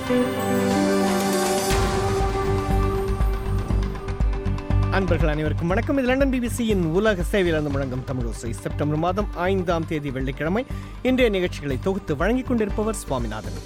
அன்பர்கள் அனைவருக்கும் வணக்கம் இது லண்டன் பிபிசியின் உலக சேவையிலிருந்து முழங்கும் தமிழோசை செப்டம்பர் மாதம் ஐந்தாம் தேதி வெள்ளிக்கிழமை இன்றைய நிகழ்ச்சிகளை தொகுத்து வழங்கிக் கொண்டிருப்பவர் சுவாமிநாதன்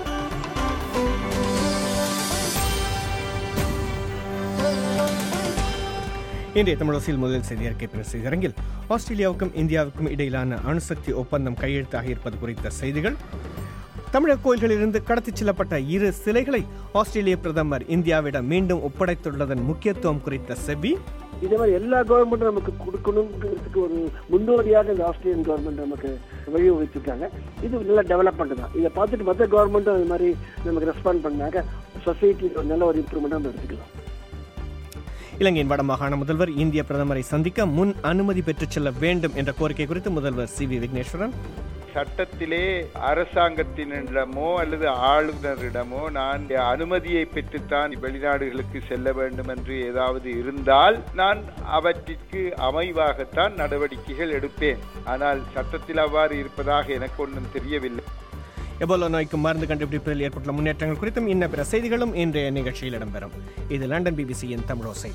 இன்றைய தமிழோசையில் முதல் செய்தி அறிக்கை பிற செய்தியரங்கில் ஆஸ்திரேலியாவுக்கும் இந்தியாவுக்கும் இடையிலான அணுசக்தி ஒப்பந்தம் கையெழுத்தாக இருப்பது குறித்த செய்திகள் தமிழக கோயில்களிலிருந்து கடத்திச் செல்லப்பட்ட இரு சிலைகளை ஆஸ்திரேலிய பிரதமர் இந்தியாவிடம் மீண்டும் ஒப்படைத்துள்ளதன் முக்கியத்துவம் குறித்த செவ்வி இதே மாதிரி எல்லா கவர்மெண்ட்டும் நமக்கு கொடுக்கணுங்கிறதுக்கு ஒரு முன்னோடியாக இந்த ஆஸ்திரேலியன் கவர்மெண்ட் நமக்கு வழிவகுச்சிருக்காங்க இது நல்ல டெவலப்மெண்ட் தான் இதை பார்த்துட்டு மற்ற கவர்மெண்ட்டும் அது மாதிரி நமக்கு ரெஸ்பாண்ட் பண்ணாங்க சொசைட்டி ஒரு நல்ல ஒரு இம்ப்ரூவ்மெண்ட் நம்ம எடுத்துக்கலாம் இலங்கையின் வடமாகாண முதல்வர் இந்திய பிரதமரை சந்திக்க முன் அனுமதி பெற்றுச் செல்ல வேண்டும் என்ற கோரிக்கை குறித்து முதல்வர் சி வி விக்னேஸ்வரன் சட்டத்திலே அரசாங்கத்தினிடமோ அல்லது ஆளுநரிடமோ நான் அனுமதியை பெற்றுத்தான் வெளிநாடுகளுக்கு செல்ல வேண்டும் என்று ஏதாவது இருந்தால் நான் அவற்றிற்கு அமைவாகத்தான் நடவடிக்கைகள் எடுப்பேன் ஆனால் சட்டத்தில் அவ்வாறு இருப்பதாக எனக்கு ஒன்றும் தெரியவில்லை எபோலா நோய்க்கு மருந்து கண்டுபிடிப்பதில் ஏற்பட்டுள்ள முன்னேற்றங்கள் குறித்தும் இன்ன பிற செய்திகளும் இன்றைய நிகழ்ச்சியில் இடம்பெறும் இது லண்டன் பிபிசியின் தமிழோசை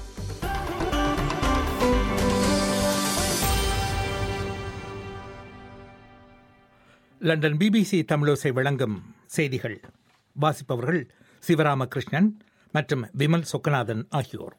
லண்டன் பிபிசி தமிழோசை வழங்கும் செய்திகள் வாசிப்பவர்கள் சிவராமகிருஷ்ணன் மற்றும் விமல் சொக்கநாதன் ஆகியோர்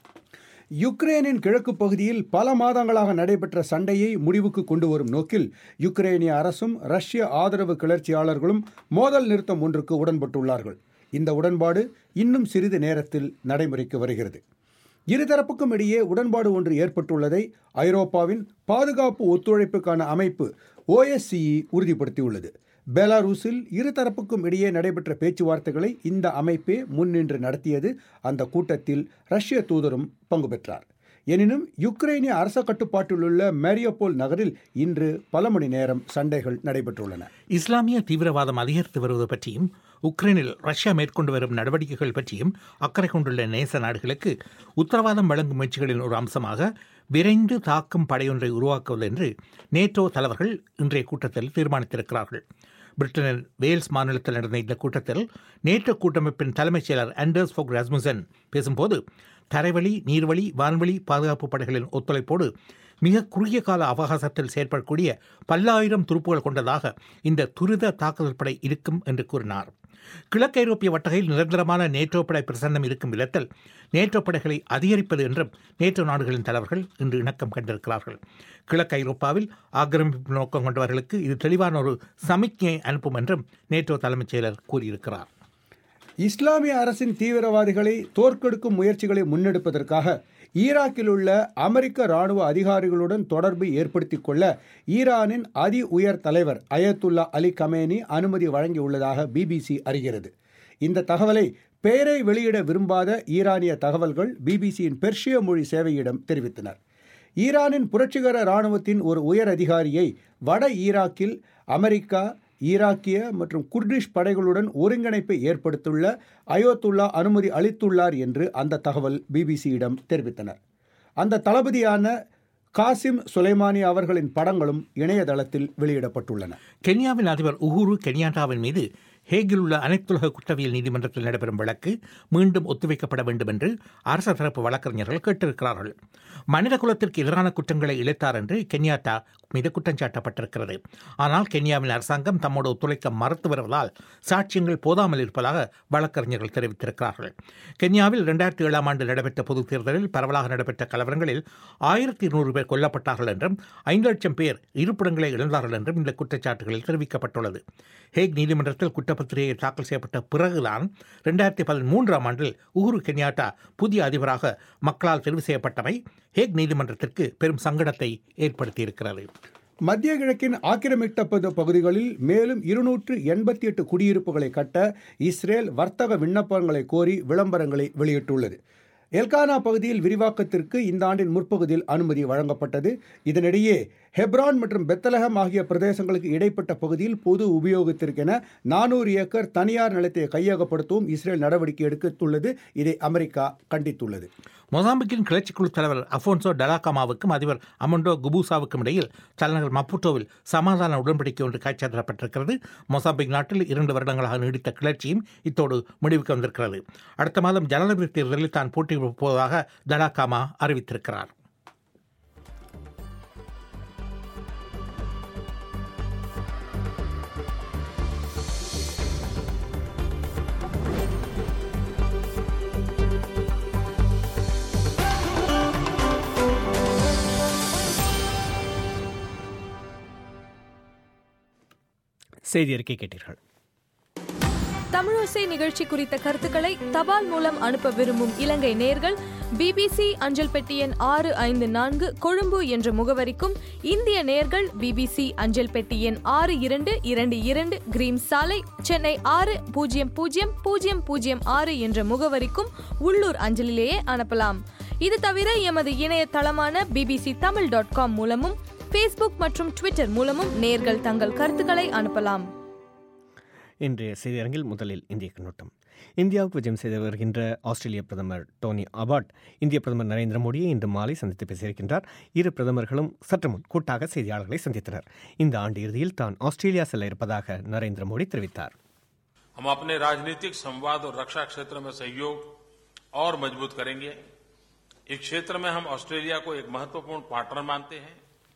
யுக்ரேனின் கிழக்கு பகுதியில் பல மாதங்களாக நடைபெற்ற சண்டையை முடிவுக்கு கொண்டு வரும் நோக்கில் யுக்ரேனிய அரசும் ரஷ்ய ஆதரவு கிளர்ச்சியாளர்களும் மோதல் நிறுத்தம் ஒன்றுக்கு உடன்பட்டுள்ளார்கள் இந்த உடன்பாடு இன்னும் சிறிது நேரத்தில் நடைமுறைக்கு வருகிறது இருதரப்புக்கும் இடையே உடன்பாடு ஒன்று ஏற்பட்டுள்ளதை ஐரோப்பாவின் பாதுகாப்பு ஒத்துழைப்புக்கான அமைப்பு ஓஎஸ்சிஇ உறுதிப்படுத்தியுள்ளது பெலாரூஸில் இருதரப்புக்கும் இடையே நடைபெற்ற பேச்சுவார்த்தைகளை இந்த அமைப்பே முன்னின்று நடத்தியது அந்த கூட்டத்தில் ரஷ்ய தூதரும் பங்கு பெற்றார் எனினும் யுக்ரைனிய அரச கட்டுப்பாட்டில் உள்ள மேரியோபோல் நகரில் இன்று பல மணி நேரம் சண்டைகள் நடைபெற்றுள்ளன இஸ்லாமிய தீவிரவாதம் அதிகரித்து வருவது பற்றியும் உக்ரைனில் ரஷ்யா மேற்கொண்டு வரும் நடவடிக்கைகள் பற்றியும் அக்கறை கொண்டுள்ள நேச நாடுகளுக்கு உத்தரவாதம் வழங்கும் முயற்சிகளின் ஒரு அம்சமாக விரைந்து தாக்கும் படையொன்றை உருவாக்குவது என்று நேட்டோ தலைவர்கள் இன்றைய கூட்டத்தில் தீர்மானித்திருக்கிறார்கள் பிரிட்டனின் வேல்ஸ் மாநிலத்தில் நடந்த இந்த கூட்டத்தில் நேட்டோ கூட்டமைப்பின் தலைமைச் செயலர் ஆண்டர்ஸ் ஃபோக் ராஸ்முசன் பேசும்போது தரைவழி நீர்வழி வான்வழி பாதுகாப்பு படைகளின் ஒத்துழைப்போடு மிக குறுகிய கால அவகாசத்தில் செயற்படக்கூடிய பல்லாயிரம் துருப்புகள் கொண்டதாக இந்த துரித தாக்குதல் படை இருக்கும் என்று கூறினார் கிழக்கு ஐரோப்பிய வட்டகையில் நிரந்தரமான நேட்டோ படை பிரசன்னம் இருக்கும் விதத்தில் நேட்டோ படைகளை அதிகரிப்பது என்றும் நேட்டோ நாடுகளின் தலைவர்கள் இன்று இணக்கம் கண்டிருக்கிறார்கள் கிழக்கு ஐரோப்பாவில் ஆக்கிரமிப்பு நோக்கம் கொண்டவர்களுக்கு இது தெளிவான ஒரு சமிக்ஞை அனுப்பும் என்றும் நேட்டோ தலைமைச் செயலர் கூறியிருக்கிறார் இஸ்லாமிய அரசின் தீவிரவாதிகளை தோற்கெடுக்கும் முயற்சிகளை முன்னெடுப்பதற்காக ஈராக்கில் உள்ள அமெரிக்க ராணுவ அதிகாரிகளுடன் தொடர்பு ஏற்படுத்திக் கொள்ள ஈரானின் அதி உயர் தலைவர் அயத்துல்லா அலி கமேனி அனுமதி வழங்கியுள்ளதாக பிபிசி அறிகிறது இந்த தகவலை பெயரை வெளியிட விரும்பாத ஈரானிய தகவல்கள் பிபிசியின் பெர்ஷிய மொழி சேவையிடம் தெரிவித்தனர் ஈரானின் புரட்சிகர இராணுவத்தின் ஒரு உயர் அதிகாரியை வட ஈராக்கில் அமெரிக்கா ஈராக்கிய மற்றும் குர்டிஷ் படைகளுடன் ஒருங்கிணைப்பை ஏற்படுத்தியுள்ள அயோத்துல்லா அனுமதி அளித்துள்ளார் என்று அந்த தகவல் பிபிசியிடம் தெரிவித்தனர் அந்த தளபதியான காசிம் சுலைமானி அவர்களின் படங்களும் இணையதளத்தில் வெளியிடப்பட்டுள்ளன கென்யாவின் அதிபர் உஹுரு கென்யாட்டாவின் மீது ஹேகில் உள்ள அனைத்துலக குற்றவியல் நீதிமன்றத்தில் நடைபெறும் வழக்கு மீண்டும் ஒத்திவைக்கப்பட வேண்டும் என்று அரச தரப்பு வழக்கறிஞர்கள் கேட்டிருக்கிறார்கள் மனித குலத்திற்கு எதிரான குற்றங்களை இழைத்தார் என்று கென்யாட்டா மீது குற்றம் சாட்டப்பட்டிருக்கிறது ஆனால் கென்யாவின் அரசாங்கம் தம்மோடு ஒத்துழைக்க மறுத்து வருவதால் சாட்சியங்கள் போதாமல் இருப்பதாக வழக்கறிஞர்கள் தெரிவித்திருக்கிறார்கள் கென்யாவில் இரண்டாயிரத்தி ஏழாம் ஆண்டு நடைபெற்ற பொதுத் தேர்தலில் பரவலாக நடைபெற்ற கலவரங்களில் ஆயிரத்தி இருநூறு பேர் கொல்லப்பட்டார்கள் என்றும் ஐந்து லட்சம் பேர் இருப்பிடங்களை இழந்தார்கள் என்றும் இந்த குற்றச்சாட்டுகளில் தெரிவிக்கப்பட்டுள்ளது ஹேக் நீதிமன்றத்தில் குற்றப்பத்திரிகை தாக்கல் செய்யப்பட்ட பிறகுதான் இரண்டாயிரத்தி பதிமூன்றாம் ஆண்டில் உஹுரு கென்யாட்டா புதிய அதிபராக மக்களால் தெரிவு செய்யப்பட்டவை ஹேக் நீதிமன்றத்திற்கு பெரும் சங்கடத்தை ஏற்படுத்தியிருக்கிறது மத்திய கிழக்கின் ஆக்கிரமிக்கப்பட்ட பகுதிகளில் மேலும் இருநூற்று எண்பத்தி எட்டு குடியிருப்புகளை கட்ட இஸ்ரேல் வர்த்தக விண்ணப்பங்களை கோரி விளம்பரங்களை வெளியிட்டுள்ளது எல்கானா பகுதியில் விரிவாக்கத்திற்கு இந்த ஆண்டின் முற்பகுதியில் அனுமதி வழங்கப்பட்டது இதனிடையே ஹெப்ரான் மற்றும் பெத்தலகம் ஆகிய பிரதேசங்களுக்கு இடைப்பட்ட பகுதியில் பொது உபயோகத்திற்கென நானூறு ஏக்கர் தனியார் நிலத்தை கையகப்படுத்தவும் இஸ்ரேல் நடவடிக்கை எடுத்துள்ளது இதை அமெரிக்கா கண்டித்துள்ளது மொசாம்பிக்கின் கிளர்ச்சிக்குழு தலைவர் அஃபோன்சோ டலாகாமாவுக்கும் அதிபர் அமண்டோ குபூசாவுக்கும் இடையில் தலைநகர் மப்புட்டோவில் சமாதான உடன்படிக்கை ஒன்று கைச்சாற்றப்பட்டிருக்கிறது மொசாம்பிக் நாட்டில் இரண்டு வருடங்களாக நீடித்த கிளர்ச்சியும் இத்தோடு முடிவுக்கு வந்திருக்கிறது அடுத்த மாதம் ஜனாதிபதி தேர்தலில் தான் போட்டியிடப் போவதாக டலாகாமா அறிவித்திருக்கிறார் செய்தி அறிக்கை கேட்டீர்கள் தமிழோசை நிகழ்ச்சி குறித்த கருத்துக்களை தபால் மூலம் அனுப்ப விரும்பும் இலங்கை நேர்கள் பிபிசி அஞ்சல் பெட்டி எண் ஆறு ஐந்து நான்கு கொழும்பு என்ற முகவரிக்கும் இந்திய நேர்கள் பிபிசி அஞ்சல் பெட்டி எண் ஆறு இரண்டு இரண்டு இரண்டு கிரீம் சாலை சென்னை ஆறு பூஜ்ஜியம் பூஜ்ஜியம் பூஜ்ஜியம் பூஜ்ஜியம் ஆறு என்ற முகவரிக்கும் உள்ளூர் அஞ்சலிலேயே அனுப்பலாம் இது தவிர எமது இணையதளமான பிபிசி தமிழ் டாட் காம் மூலமும் ஃபேஸ்புக் மற்றும் ட்விட்டர் மூலமும் நேர்கள் தங்கள் கருத்துக்களை அனுப்பலாம் இன்றைய செய்தியரங்கில் முதலில் இந்திய கண்ணோட்டம் இந்தியாவுக்கு விஜயம் செய்து வருகின்ற ஆஸ்திரேலிய பிரதமர் டோனி அபாட் இந்திய பிரதமர் நரேந்திர மோடியை இன்று மாலை சந்தித்து பேசியிருக்கின்றார் இரு பிரதமர்களும் சற்று முன் கூட்டாக செய்தியாளர்களை சந்தித்தனர் இந்த ஆண்டு இறுதியில் தான் ஆஸ்திரேலியா செல்ல இருப்பதாக நரேந்திர மோடி தெரிவித்தார் हम अपने राजनीतिक संवाद और रक्षा क्षेत्र में सहयोग और मजबूत करेंगे इस क्षेत्र में हम ऑस्ट्रेलिया को एक महत्वपूर्ण पार्टनर मानते हैं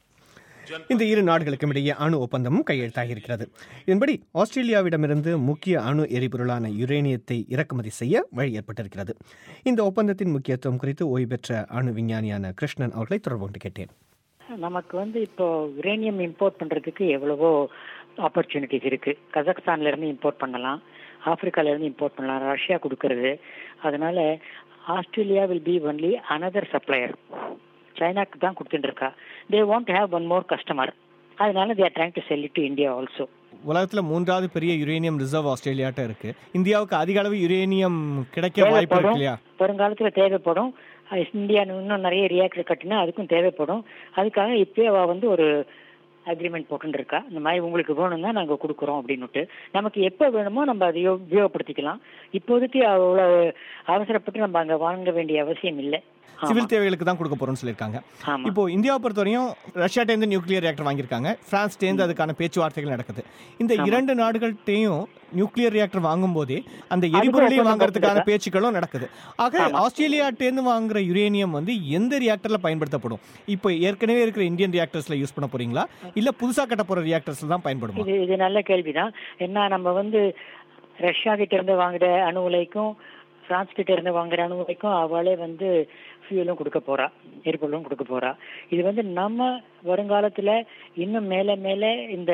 இந்த இரு நாடுகளுக்கும் இடையே அணு ஒப்பந்தமும் கையெழுத்தாகியிருக்கிறது இதன்படி ஆஸ்திரேலியாவிடமிருந்து முக்கிய அணு எரிபொருளான யுரேனியத்தை இறக்குமதி செய்ய வழி ஏற்பட்டிருக்கிறது இந்த ஒப்பந்தத்தின் முக்கியத்துவம் குறித்து ஓய்வு பெற்ற அணு விஞ்ஞானியான கிருஷ்ணன் அவர்களை தொடர்பு கொண்டு கேட்டேன் நமக்கு வந்து இப்போ யுரேனியம் இம்போர்ட் பண்றதுக்கு எவ்வளவோ ஆப்பர்ச்சுனிட்டிஸ் இருக்கு கஜகஸ்தான்ல இருந்து இம்போர்ட் பண்ணலாம் ஆப்பிரிக்கால இருந்து இம்போர்ட் பண்ணலாம் ரஷ்யா கொடுக்கறது அதனால Australia will be only another supplier சைனாக்கு தான் கொடுத்துட்டு இருக்கா they want have one more customer அதனால they're trying to sell to India also உலகத்தில் மூன்றாவது பெரிய யுரேனியம் ரிசர்வ் ஆஸ்திரேலியாட்ட இருக்கு இந்தியாவுக்கு அதிக அளவு யுரேனியம் கிடைக்க வாய்ப்பு இருக்கு இல்லையா வருங்காலத்துல தேவைப்படும் அஹ் இந்தியா இன்னும் நிறைய ரியாக்டர் கட்டினா அதுக்கும் தேவைப்படும் அதுக்காக இப்பயே அவ வந்து ஒரு அக்ரிமெண்ட் போட்டுட்டு இருக்கா இந்த மாதிரி உங்களுக்கு வேணும்னா நாங்க கொடுக்குறோம் அப்படின்னுட்டு நமக்கு எப்போ வேணுமோ நம்ம அதை உபயோகப்படுத்திக்கலாம் இப்போதைக்கு அவ்வளவு அவசரப்பட்டு நம்ம அங்க வாங்க வேண்டிய அவசியம் இல்லை சிவில் தேவைகளுக்கு தான் கொடுக்க போறோம்னு சொல்லியிருக்காங்க ஆமா. இப்போ இந்தியாவை பொறுத்தவரையும் ரஷ்யாட்டேருந்து நியூக்ளியர் ரியாக்டர் வாங்கியிருக்காங்க பிரான்ஸ்டேருந்து அதுக்கான பேச்சுவார்த்தைகள் நடக்குது இந்த இரண்டு நாடுகள்கிட்டையும் நியூக்ளியர் ரியாக்டர் வாங்கும் போதே அந்த எரிபொருளையும் ஒப்பந்தம் வாங்குறதுக்கான போட்டிருக்கா. பேச்சுக்களும் நடக்குது ஆக ஆஸ்திரேலியாட்டேருந்து வாங்குற யுரேனியம் வந்து எந்த ரியாக்டர்ல பயன்படுத்தப்படும் இப்போ ஏற்கனவே இருக்கிற இந்தியன் ரியாக்டர்ஸ்ல யூஸ் பண்ண போறீங்களா இல்ல புதுசா கட்ட போற ரியாக்டர்ஸ்ல தான் பயன்படுமா இது இது நல்ல கேள்விதான் என்ன நம்ம வந்து ரஷ்யா கிட்ட இருந்து வாங்குற அணு உலைக்கும் பிரான்ஸ் கிட்ட இருந்து வாங்குற அணு உலைக்கும் அவளே வந்து ஃபியூலும் கொடுக்க போறா எரிபொருளும் கொடுக்க போறா இது வந்து நம்ம வருங்காலத்துல இன்னும் மேல மேல இந்த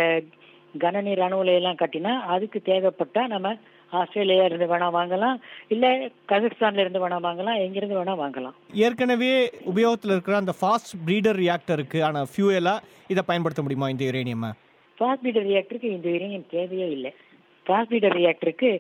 கனநீர் அணு உலையெல்லாம் கட்டினா அதுக்கு தேவைப்பட்டா நம்ம ஆஸ்திரேலியா இருந்து வேணா வாங்கலாம் இல்ல கஜகஸ்தான்ல இருந்து வேணா வாங்கலாம் எங்கிருந்து வேணா வாங்கலாம் ஏற்கனவே உபயோகத்தில் இருக்கிற அந்த ஃபாஸ்ட் பிரீடர் ரியாக்டருக்கு ஆன ஃபியூயலா இதை பயன்படுத்த முடியுமா இந்த யுரேனியம் ஃபாஸ்ட் பீடர் ரியாக்டருக்கு இந்த யுரேனியம் தேவையே இல்லை ஃபாஸ்ட் பீடர் ரியாக்டருக்கு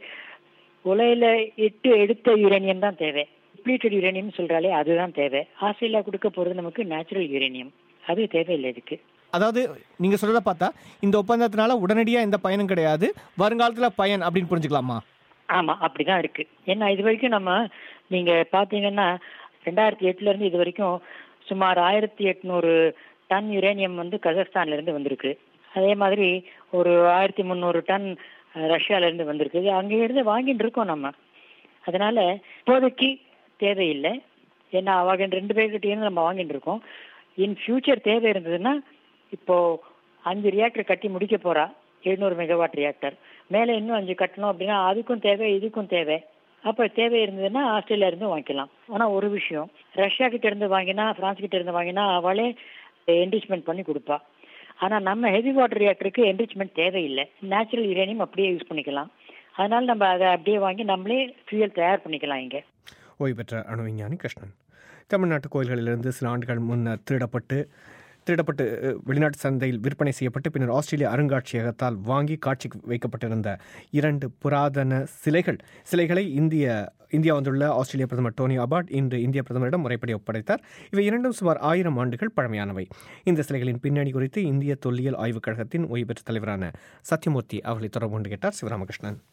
உலையில இட்டு எடுத்த யுரேனியம் தான் தேவை டிப்ளீட்டட் யுரேனியம் சொல்றாலே அதுதான் தேவை ஆஸ்திரேலியா கொடுக்க போறது நமக்கு நேச்சுரல் யுரேனியம் அது தேவையில்லை இதுக்கு அதாவது நீங்க சொல்றத பார்த்தா இந்த ஒப்பந்தத்தினால உடனடியா எந்த பயனும் கிடையாது வருங்காலத்துல பயன் அப்படின்னு புரிஞ்சுக்கலாமா ஆமா அப்படிதான் இருக்கு ஏன்னா இது வரைக்கும் நம்ம நீங்க பாத்தீங்கன்னா ரெண்டாயிரத்தி எட்டுல இருந்து இது வரைக்கும் சுமார் ஆயிரத்தி எட்நூறு டன் யுரேனியம் வந்து கஜகஸ்தான்ல இருந்து வந்திருக்கு அதே மாதிரி ஒரு ஆயிரத்தி முந்நூறு டன் அஹ், ரஷ்யால இருந்து வந்திருக்கு அங்க இருந்து வாங்கிட்டு இருக்கோம் நம்ம அதனால இப்போதைக்கு தேவையில்லை ஏன்னா அவங்க ரெண்டு பேர்கிட்டயும் நம்ம வாங்கிட்டு இருக்கோம் இன் ஃபியூச்சர் தேவை இருந்ததுன்னா இப்போ அஞ்சு ரியாக்டர் கட்டி முடிக்க போறா எழுநூறு மெகாவாட் ரியாக்டர் மேலே இன்னும் அஞ்சு கட்டணும் அப்படின்னா அதுக்கும் தேவை இதுக்கும் தேவை அப்போ தேவை இருந்ததுன்னா ஆஸ்திரேலியா இருந்து வாங்கிக்கலாம் ஆனா ஒரு விஷயம் ரஷ்யா கிட்ட இருந்து வாங்கினா பிரான்ஸ் கிட்ட இருந்து வாங்கினா அவளே என்ரிச்மெண்ட் பண்ணி கொடுப்பா ஆனா நம்ம ஹெவி வாட்டர் ரியாக்டருக்கு என்ரிச்மெண்ட் தேவையில்லை நேச்சுரல் யுரேனியம் அப்படியே யூஸ் பண்ணிக்கலாம் அதனால நம்ம அதை அப்படியே வாங்கி நம்மளே ஃபியூயல் தயார் பண்ணிக்கலாம் இங்க ஓய்வு பெற்ற அணு விஞ்ஞானி கிருஷ்ணன் தமிழ்நாட்டு கோயில்களிலிருந்து சில ஆண்டுகள் முன்னர் திருடப்பட்டு திருடப்பட்டு அஹ், வெளிநாட்டு சந்தையில் விற்பனை செய்யப்பட்டு பின்னர் ஆஸ்திரேலிய அருங்காட்சியகத்தால் வாங்கி காட்சிக்கு வைக்கப்பட்டிருந்த இரண்டு புராதன சிலைகள் சிலைகளை இந்திய இந்தியா வந்துள்ள ஆஸ்திரேலிய பிரதமர் டோனி அபாட் இன்று இந்திய பிரதமரிடம் முறைப்படி ஒப்படைத்தார் இவை இரண்டும் சுமார் ஆயிரம் ஆண்டுகள் பழமையானவை இந்த சிலைகளின் பின்னணி குறித்து இந்திய தொல்லியல் ஆய்வுக் கழகத்தின் ஓய்வு பெற்ற தலைவரான சத்யமூர்த்தி அவர்களை தொடர்பு கொண்டு கேட்டார் சிவராமகிருஷ்ணன்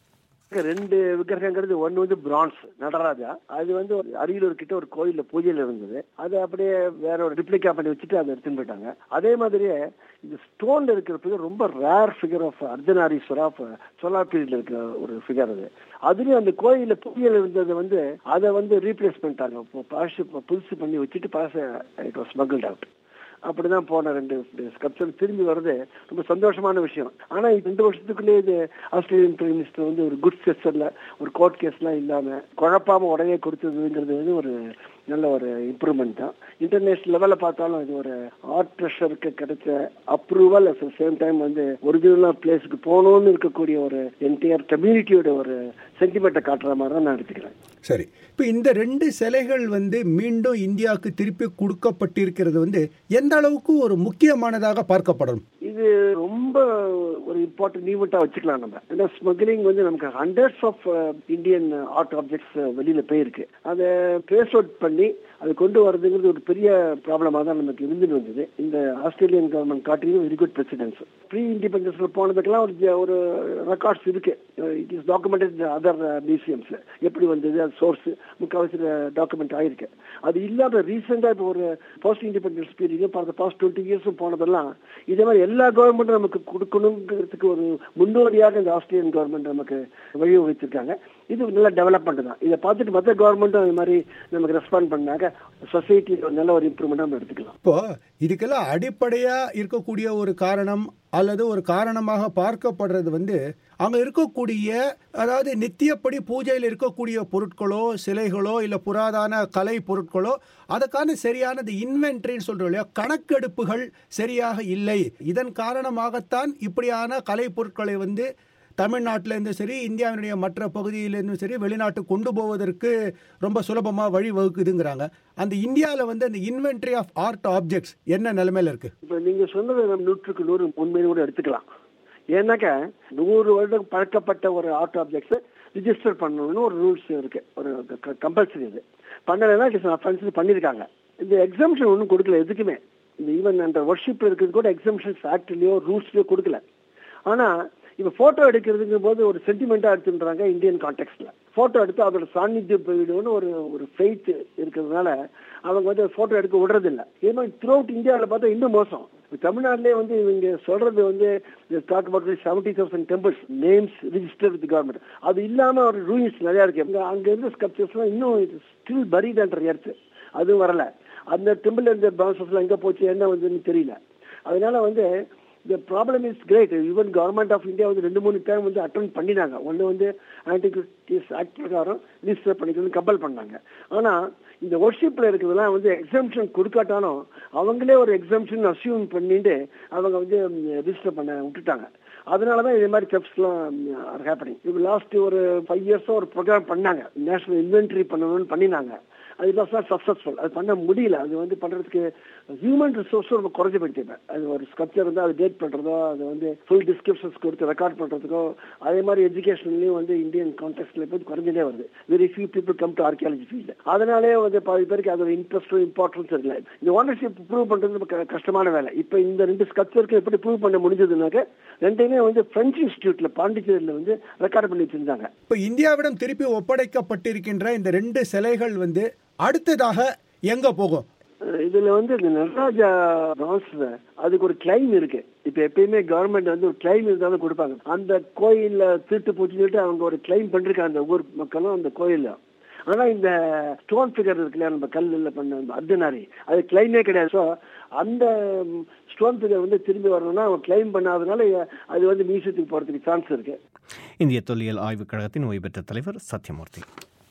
ரெண்டு விக்கிரகங்கிறது ஒண்ணு வந்து பிரான்ஸ் நடராஜா அது வந்து ஒரு அரியலூர் கிட்ட ஒரு கோயில்ல பூஜையில இருந்தது அது அப்படியே வேற ஒரு ரிப்ளிகா பண்ணி வச்சுட்டு அதை எடுத்துன்னு போயிட்டாங்க அதே மாதிரியே இந்த ஸ்டோன்ல இருக்கிற figure ரொம்ப rare figure of Ardhanarishvara of சோலார் பீரியட்ல இருக்கிற ஒரு ஃபிகர் அது அதுலயும் அந்த கோயில்ல பூஜையில இருந்தது வந்து அதை வந்து ரீப்ளேஸ் பண்ணிட்டாங்க இப்போ பழசு இப்போ புதுசு பண்ணி வச்சுட்டு பழச இட் வாஸ் ஸ்மகிள்ட் அவுட் அப்படிதான் போன ரெண்டு ஸ்கப்சர் திரும்பி வர்றது ரொம்ப சந்தோஷமான விஷயம் ஆனா இந்த ரெண்டு வருஷத்துக்குள்ளே இது ஆஸ்திரேலியன் பிரைம் மினிஸ்டர் வந்து ஒரு குட் செஸ்டர்ல ஒரு கோர்ட் கேஸ்லாம் இல்லாம குழப்பாம உடனே கொடுத்ததுங்கிறது வந்து ஒரு நல்ல ஒரு இம்ப்ரூவ்மெண்ட் தான் இன்டர்நேஷனல் லெவல்ல பார்த்தாலும் இது ஒரு ஆர்ட் ட்ரெஷருக்கு கிடைச்ச அப்ரூவல் அட் சேம் டைம் வந்து ஒரிஜினலா பிளேஸுக்கு போகணும்னு இருக்கக்கூடிய ஒரு என்டையர் கம்யூனிட்டியோட ஒரு சென்டிமெண்ட்டை காட்டுற மாதிரி தான் நான் எடுத்துக்கிறேன் சரி இப்போ இந்த ரெண்டு சிலைகள் வந்து மீண்டும் இந்தியாவுக்கு திருப்பி கொடுக்கப்பட்டிருக்கிறது வந்து எந்த அளவுக்கு ஒரு முக்கியமானதாக பார்க்கப்படும் இது ரொம்ப ஒரு இம்பார்ட்டன்ட் ஈவெண்ட்டா வச்சுக்கலாம் நம்ம ஏன்னா ஸ்மக்லிங் வந்து நமக்கு hundreds of Indian art objects வெளியில போயிருக்கு அதை ட்ரேஸ் அவுட் பண்ணி அது கொண்டு வரதுங்கிறது ஒரு பெரிய ப்ராப்ளமாக தான் நமக்கு இருந்துட்டு வந்தது இந்த ஆஸ்திரேலியன் கவர்மெண்ட் காட்டிலும் வெரி குட் பிரசிடென்ஸ் ப்ரீ இண்டிபெண்டன்ஸ்ல போனதுக்கெல்லாம் ஒரு ஜ- ஒரு ரெக்கார்ட்ஸ் இருக்கு it is documented other museums எப்படி வந்தது அது சோர்ஸ் முக்கால்வாசி டாக்குமெண்ட் ஆயிருக்கு அது இல்லாத ரீசெண்டா இப்போ ஒரு post independence period for past twenty இயர்ஸும் போனதெல்லாம் இதே மாதிரி எல்லா கவர்மெண்ட்டும் நமக்கு கொடுக்கணுங்கிறதுக்கு ஒரு முன்னோடியாக இந்த ஆஸ்திரேலியன் கவர்மெண்ட் நமக்கு வழிவகுத்திருக்காங்க இது நல்ல டெவலப்மெண்ட் தான் இதை பார்த்துட்டு மற்ற கவர்மெண்ட்டும் அது மாதிரி நமக்கு ரெஸ்பாண்ட் பண்ணாக்க சொசைட்டி நல்ல ஒரு இம்ப்ரூவ்மெண்ட் நம்ம எடுத்துக்கலாம் இப்போ இதுக்கெல்லாம் அடிப்படையா இருக்கக்கூடிய ஒரு காரணம் அல்லது ஒரு காரணமாக பார்க்கப்படுறது வந்து அங்க இருக்கக்கூடிய அதாவது நித்தியப்படி பூஜையில் இருக்கக்கூடிய பொருட்களோ சிலைகளோ இல்ல புராதன கலை பொருட்களோ அதுக்கான சரியான இந்த இன்வென்ட்ரின்னு சொல்றோம் இல்லையா கணக்கெடுப்புகள் சரியாக இல்லை இதன் காரணமாகத்தான் இப்படியான கலை பொருட்களை வந்து தமிழ்நாட்டிலேருந்து சரி இந்தியாவினுடைய மற்ற பகுதியிலேருந்தும் சரி வெளிநாட்டு கொண்டு போவதற்கு ரொம்ப சுலபமாக வழி வகுக்குதுங்கிறாங்க அந்த இந்தியாவில் வந்து அந்த இன்வென்ட்ரி ஆஃப் ஆர்ட் ஆப்ஜெக்ட்ஸ் என்ன நிலைமையில இருக்கு இப்போ நீங்க சொன்னது நம்ம நூற்றுக்கு நூறு உண்மைன்னு கூட எடுத்துக்கலாம் ஏன்னாக்கா நூறு வருடம் பழக்கப்பட்ட ஒரு ஆர்ட் ஆப்ஜெக்ட்ஸ் ரிஜிஸ்டர் பண்ணணும்னு ஒரு ரூல்ஸ் இருக்கு ஒரு கம்பல்சரி இது பண்ணலைன்னா அஃபென்ஸ் பண்ணியிருக்காங்க இந்த எக்ஸாம்ஷன் ஒன்றும் கொடுக்கல எதுக்குமே இந்த ஈவன் அந்த ஒர்ஷிப் இருக்கிறது கூட எக்ஸாம்ஷன்ஸ் ஆக்ட்லயோ ரூல்ஸ்லயோ கொடுக்கல ஆனா இப்ப போட்டோ எடுக்கிறதுங்கும் போது ஒரு சென்டிமெண்டா எடுத்துன்றாங்க இந்தியன் கான்டெக்ட்ல போட்டோ எடுத்து அதோட சாநித்தியம் போயிடும்னு ஒரு ஒரு ஃபெய்த் இருக்கிறதுனால அவங்க வந்து போட்டோ எடுக்க விடுறது இல்ல இதே மாதிரி த்ரூ அவுட் இந்தியாவில் பார்த்தா இன்னும் மோசம் இப்ப தமிழ்நாட்டிலே வந்து இவங்க சொல்றது வந்து talk about seventy thousand temples names register with government அது இல்லாம ஒரு ரூயின்ஸ் நிறைய இருக்கு அங்க அங்க இருந்த ஸ்கல்ப்சர்ஸ்லாம் இன்னும் ஸ்டில் பரீட் அண்டர் எர்த் அதுவும் வரல அந்த டெம்பிள் இருந்த பான்சஸ்லாம் எங்க போச்சு என்ன வந்ததுன்னு தெரியல அதனால வந்து இந்த problem is great even government of India வந்து ரெண்டு மூணு டைம் வந்து அட்டன் பண்ணினாங்க ஒன்று வந்து ஆன்டிகிரிட்டிஸ் ஆக்ட் பிரகாரம் ரிஜிஸ்டர் பண்ணிக்கணும்னு கம்பல் பண்ணாங்க ஆனா இந்த ஒர்ஷிப்ல இருக்கிறதெல்லாம் வந்து எக்ஸாம்ஷன் கொடுக்காட்டாலும் அவங்களே ஒரு எக்ஸாம்ஷன் அசியூம் பண்ணிட்டு அவங்க வந்து ரிஜிஸ்டர் பண்ண விட்டுட்டாங்க அதனால தான் இதே மாதிரி ஸ்டெப்ஸ்லாம் ஹேப்பனிங் இப்போ லாஸ்ட் ஒரு ஃபைவ் இயர்ஸாக ஒரு ப்ரோக்ராம் பண்ணாங்க நேஷனல் இன்வென்ட்ரி பண்ணணும்னு பண்ணினாங்க அது வாஸ் நாட் சக்ஸஸ்ஃபுல் அது பண்ண முடியல அது வந்து பண்றதுக்கு ஹியூமன் ரிசோர்ஸ் ரொம்ப குறைஞ்சு போயிட்டு இப்ப. அது ஒரு ஸ்கல்ப்சர் வந்து அது டேட் பண்றதோ அது வந்து ஃபுல் டிஸ்கிரிப்ஷன்ஸ் கொடுத்து ரெக்கார்ட் பண்றதுக்கோ அதே மாதிரி எஜுகேஷன்லயும் வந்து இந்தியன் கான்டெக்ட்ல போய் குறைஞ்சிட்டே வருது very few people come to archaeology field அதனாலே வந்து பாதி பேருக்கு அதோட இன்ட்ரெஸ்டும் இம்பார்ட்டன்ஸ் இல்லை இந்த ஓனர்ஷிப் ப்ரூவ் பண்றது ரொம்ப க- கஷ்டமான வேலை இப்போ இந்த ரெண்டு ஸ்கல்ப்சருக்கு எப்படி ப்ரூவ் பண்ண முடிஞ்சதுனாக்க ரெண்டையுமே வந்து பிரெஞ்சு இன்ஸ்டியூட்ல பாண்டிச்சேரியில வந்து ரெக்கார்ட் பண்ணி வச்சிருந்தாங்க இப்போ இந்தியாவிடம் திருப்பி ஒப்படைக்கப்பட்டிருக்கின்ற இந்த ரெண்டு சிலைகள் வந்து அடுத்ததாக எங்க போகும் அஹ் இதுல வந்து இந்த நடராஜா பிரான்ஸ்ல அதுக்கு ஒரு கிளைம் இருக்கு இப்ப எப்பயுமே கவர்மெண்ட் வந்து ஒரு கிளைம் இருந்தாலும் கொடுப்பாங்க அந்த கோயில்ல திருட்டு போச்சுன்னு சொல்லிட்டு அவங்க ஒரு கிளைம் பண்ணிருக்காங்க அந்த ஊர் மக்களும் அந்த கோயில்ல ஆனா இந்த ஸ்டோன் ஃபிகர் இருக்குல்ல நம்ம கல்லுல பண்ண அந்த அர்த்தநாரி அது கிளைமே கிடையாது ஸோ அந்த ஸ்டோன் ஃபிகர் வந்து திரும்பி வரணும்னா அவங்க கிளைம் பண்ணாதனால அது வந்து மியூசியத்துக்கு போறதுக்கு சான்ஸ் இருக்கு இந்திய தொல்லியல் ஆய்வுக் கழகத்தின் ஓய்வு பெற்ற தலைவர் சத்யமூர்த்தி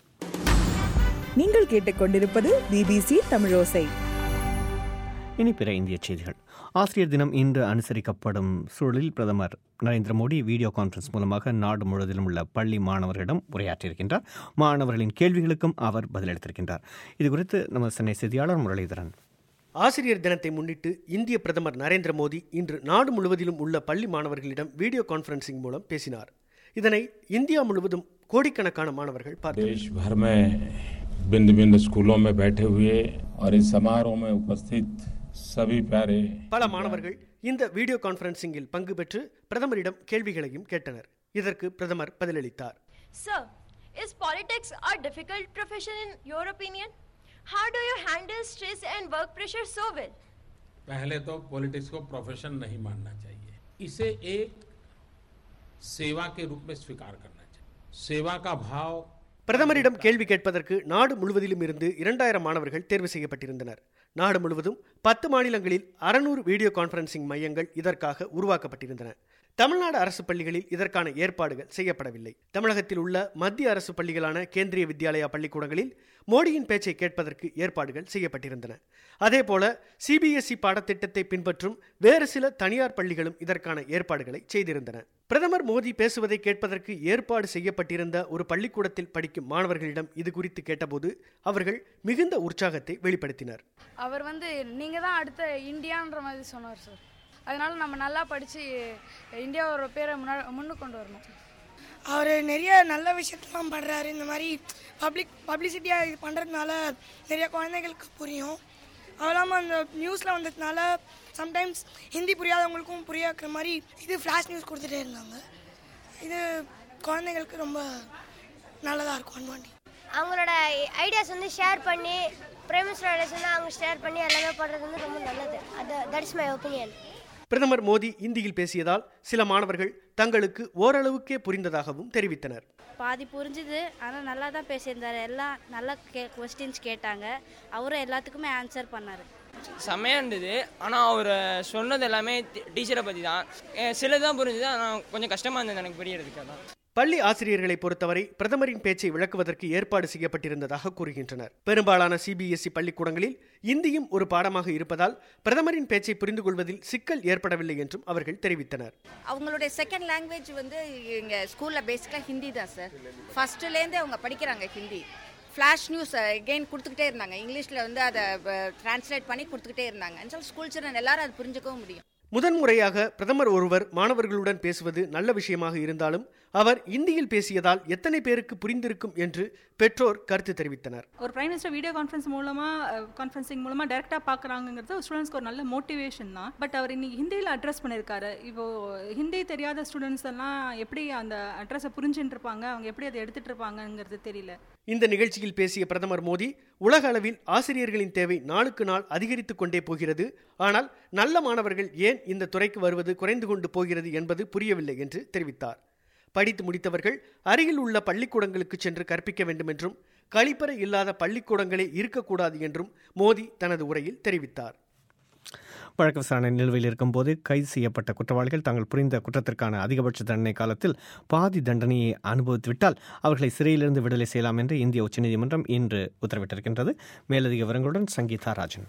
நீங்கள் கேட்டுக்கொண்டிருப்பது பிபிசி தமிழோசை இனி பிற இந்திய செய்திகள் ஆசிரியர் தினம் இன்று அனுசரிக்கப்படும் சூழலில் பிரதமர் நரேந்திர மோடி வீடியோ கான்ஃபரன்ஸ் மூலமாக நாடு முழுவதிலும் உள்ள பள்ளி மாணவர்களிடம் உரையாற்றியிருக்கின்றார் மாணவர்களின் கேள்விகளுக்கும் அவர் பதிலளித்திருக்கின்றார் இதுகுறித்து நமது சென்னை செய்தியாளர் முரளிதரன் ஆசிரியர் தினத்தை முன்னிட்டு இந்திய பிரதமர் நரேந்திர மோடி இன்று நாடு முழுவதிலும் உள்ள பள்ளி மாணவர்களிடம் வீடியோ கான்ஃபரன்சிங் மூலம் பேசினார் இதனை இந்தியா முழுவதும் கோடிக்கணக்கான மாணவர்கள் பார்த்தனர் देश भर में भिन्न भिन्न स्कूलों में बैठे हुए और इस समारोह में उपस्थित सभी प्यारे பல மாணவர்கள் இந்த வீடியோ கான்ஃபரன்சிங்கில் பங்கு பெற்று பிரதமரிடம் கேள்விகளையும் கேட்டனர் இதற்கு பிரதமர் பதிலளித்தார் Sir, is politics a difficult profession in your opinion? How do you handle stress and work pressure so well? पहले तो पॉलिटिक्स को प्रोफेशन नहीं मानना चाहिए इसे एक सेवा के रूप में स्वीकार करना चाहिए सेवा का भाव பிரதமரிடம் கேள்வி கேட்பதற்கு நாடு முழுவதிலும் இருந்து இரண்டாயிரம் மாணவர்கள் தேர்வு செய்யப்பட்டிருந்தனர் நாடு முழுவதும் பத்து மாநிலங்களில் அறுநூறு வீடியோ கான்ஃபரன்சிங் மையங்கள் இதற்காக உருவாக்கப்பட்டிருந்தன தமிழ்நாடு அரசு பள்ளிகளில் இதற்கான ஏற்பாடுகள் செய்யப்படவில்லை தமிழகத்தில் உள்ள மத்திய அரசு பள்ளிகளான கேந்திரிய வித்யாலயா பள்ளிக்கூடங்களில் மோடியின் பேச்சை கேட்பதற்கு ஏற்பாடுகள் செய்யப்பட்டிருந்தன அதேபோல சிபிஎஸ்இ பாடத்திட்டத்தை பின்பற்றும் வேறு சில தனியார் பள்ளிகளும் இதற்கான ஏற்பாடுகளை செய்திருந்தன பிரதமர் மோடி பேசுவதை கேட்பதற்கு ஏற்பாடு செய்யப்பட்டிருந்த ஒரு பள்ளிக்கூடத்தில் படிக்கும் மாணவர்களிடம் இது குறித்து கேட்டபோது அவர்கள் மிகுந்த உற்சாகத்தை வெளிப்படுத்தினர் அவர் வந்து நீங்கள் தான் அடுத்த இந்தியான்ற மாதிரி சொன்னார் சார் அதனால நம்ம நல்லா படித்து இந்தியாவோட பேரை முன்னா முன்னுக்கு கொண்டு வரணும் அவர் நிறைய நல்ல விஷயத்தெல்லாம் படுறாரு இந்த மாதிரி பப்ளிக் பப்ளிசிட்டியாக இது பண்ணுறதுனால நிறைய குழந்தைகளுக்கு புரியும் அது இல்லாமல் அந்த நியூஸில் வந்ததுனால சம்டைம்ஸ் ஹிந்தி புரியாதவங்களுக்கும் புரிய வைக்கிற மாதிரி இது ஃப்ளாஷ் நியூஸ் கொடுத்துட்டே இருந்தாங்க இது குழந்தைங்களுக்கு ரொம்ப நல்லதாக இருக்கும் அன்வாண்டி அவங்களோட ஐடியாஸ் வந்து ஷேர் பண்ணி பிரைம் மினிஸ்டர் ஐடியாஸ் வந்து அவங்க ஷேர் பண்ணி எல்லாமே பண்ணுறது வந்து ரொம்ப நல்லது அது தட் இஸ் மை ஒப்பீனியன் பிரதமர் மோடி இந்தியில் பேசியதால் சில மாணவர்கள் தங்களுக்கு ஓரளவுக்கே புரிந்ததாகவும் தெரிவித்தனர் பாதி புரிஞ்சுது ஆனால் நல்லா தான் பேசியிருந்தார் எல்லாம் நல்ல கே கொஸ்டின்ஸ் கேட்டாங்க அவரும் எல்லாத்துக்குமே ஆன்சர் பண்ணார் செம்மையாக இருந்தது ஆனால் அவர் சொன்னது எல்லாமே டீச்சரை பற்றி தான் சிலது தான் புரிஞ்சுது ஆனால் கொஞ்சம் கஷ்டமாக இருந்தது எனக்கு புரியறதுக்கு அதான் பள்ளி ஆசிரியர்களை பொறுத்தவரை பிரதமரின் பேச்சை விளக்குவதற்கு ஏற்பாடு செய்யப்பட்டிருந்ததாக கூறுகின்றனர் பெரும்பாலான சிபிஎஸ்இ பள்ளிக்கூடங்களில் இந்தியும் ஒரு பாடமாக இருப்பதால் பிரதமரின் பேச்சை புரிந்து கொள்வதில் சிக்கல் ஏற்படவில்லை என்றும் அவர்கள் தெரிவித்தனர் அவங்களுடைய செகண்ட் லாங்குவேஜ் வந்து இங்கே ஸ்கூலில் பேசிக்காக ஹிந்தி தான் சார் ஃபஸ்ட்டுலேருந்தே அவங்க படிக்கிறாங்க ஹிந்தி ஃப்ளாஷ் நியூஸ் எகெயின் கொடுத்துக்கிட்டே இருந்தாங்க இங்கிலீஷில் வந்து அதை டிரான்ஸ்லேட் பண்ணி கொடுத்துக்கிட்டே இருந்தாங்க ஸ்கூல் சில்ட்ரன் எல்லாரும் அது புரிஞ்சுக்கவும் முடியும் முதன்முறையாக பிரதமர் ஒருவர் மாணவர்களுடன் பேசுவது நல்ல விஷயமாக இருந்தாலும் அவர் இந்தியில் பேசியதால் எத்தனை பேருக்கு புரிந்திருக்கும் என்று பெற்றோர் கருத்து தெரிவித்தனர் ஒரு பிரைம் மினிஸ்டர் வீடியோ கான்ஃபரன்ஸ் மூலமாக கான்ஃபரன்சிங் மூலமாக டேரெக்டாக பார்க்குறாங்கிறது ஸ்டூடெண்ட்ஸ்க்கு ஒரு நல்ல மோட்டிவேஷன் தான் பட் அவர் இன்னைக்கு ஹிந்தியில் அட்ரஸ் பண்ணியிருக்காரு இப்போ ஹிந்தி தெரியாத ஸ்டூடெண்ட்ஸ் எல்லாம் எப்படி அந்த அட்ரஸை புரிஞ்சுட்டு இருப்பாங்க அவங்க எப்படி அதை எடுத்துட்டு இருப்பாங்கங்கிறது தெரியல இந்த நிகழ்ச்சியில் பேசிய பிரதமர் மோடி உலக அளவில் ஆசிரியர்களின் தேவை நாளுக்கு நாள் அதிகரித்து கொண்டே போகிறது ஆனால் நல்ல மாணவர்கள் ஏன் இந்த துறைக்கு வருவது குறைந்து கொண்டு போகிறது என்பது புரியவில்லை என்று தெரிவித்தார் படித்து முடித்தவர்கள் அருகில் உள்ள பள்ளிக்கூடங்களுக்கு சென்று கற்பிக்க வேண்டும் என்றும் கழிப்பறை இல்லாத பள்ளிக்கூடங்களே இருக்கக்கூடாது என்றும் மோடி தனது உரையில் தெரிவித்தார் வழக்கு விசாரணை நிலுவையில் இருக்கும்போது கைது செய்யப்பட்ட குற்றவாளிகள் தாங்கள் புரிந்த குற்றத்திற்கான அதிகபட்ச தண்டனை காலத்தில் பாதி தண்டனையை அனுபவித்துவிட்டால் அவர்களை சிறையிலிருந்து விடுதலை செய்யலாம் என்று இந்திய உச்சநீதிமன்றம் இன்று உத்தரவிட்டிருக்கின்றது மேலதிக விவரங்களுடன் சங்கீதா ராஜன்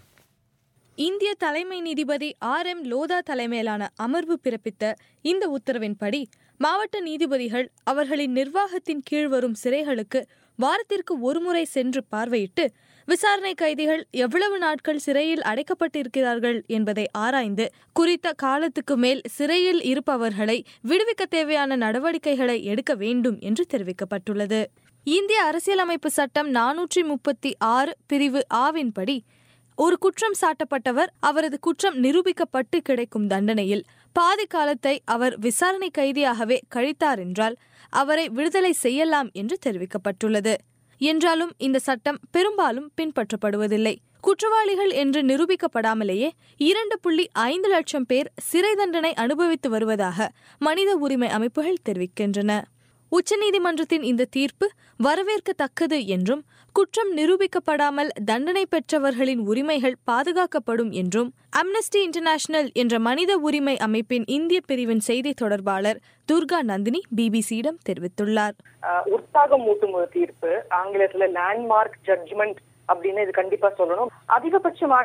இந்திய தலைமை நீதிபதி ஆர் எம் லோதா தலைமையிலான அமர்வு பிறப்பித்த இந்த உத்தரவின்படி மாவட்ட நீதிபதிகள் அவர்களின் நிர்வாகத்தின் கீழ் வரும் சிறைகளுக்கு வாரத்திற்கு ஒருமுறை சென்று பார்வையிட்டு விசாரணை கைதிகள் எவ்வளவு நாட்கள் சிறையில் அடைக்கப்பட்டிருக்கிறார்கள் என்பதை ஆராய்ந்து குறித்த காலத்துக்கு மேல் சிறையில் இருப்பவர்களை விடுவிக்க தேவையான நடவடிக்கைகளை எடுக்க வேண்டும் என்று தெரிவிக்கப்பட்டுள்ளது இந்திய அரசியலமைப்பு சட்டம் நானூற்றி முப்பத்தி ஆறு பிரிவு ஆவின்படி ஒரு குற்றம் சாட்டப்பட்டவர் அவரது குற்றம் நிரூபிக்கப்பட்டு கிடைக்கும் தண்டனையில் பாதி காலத்தை அவர் விசாரணை கைதியாகவே கழித்தார் என்றால் அவரை விடுதலை செய்யலாம் என்று தெரிவிக்கப்பட்டுள்ளது என்றாலும் இந்த சட்டம் பெரும்பாலும் பின்பற்றப்படுவதில்லை குற்றவாளிகள் என்று நிரூபிக்கப்படாமலேயே இரண்டு புள்ளி ஐந்து லட்சம் பேர் சிறை தண்டனை அனுபவித்து வருவதாக மனித உரிமை அமைப்புகள் தெரிவிக்கின்றன உச்சநீதிமன்றத்தின் இந்த தீர்ப்பு வரவேற்கத்தக்கது என்றும் குற்றம் நிரூபிக்கப்படாமல் தண்டனை பெற்றவர்களின் உரிமைகள் பாதுகாக்கப்படும் என்றும் அம்னஸ்டி இன்டர்நேஷனல் என்ற மனித உரிமை அமைப்பின் இந்திய பிரிவின் செய்தி தொடர்பாளர் துர்கா நந்தினி பிபிசியிடம் தெரிவித்துள்ளார் உற்சாகம் ஊட்டும் ஒரு தீர்ப்பு ஆங்கிலத்துல லேண்ட்மார்க் ஜட்ஜ்மெண்ட் அப்படின்னு இது கண்டிப்பா சொல்லணும் அதிகபட்சமான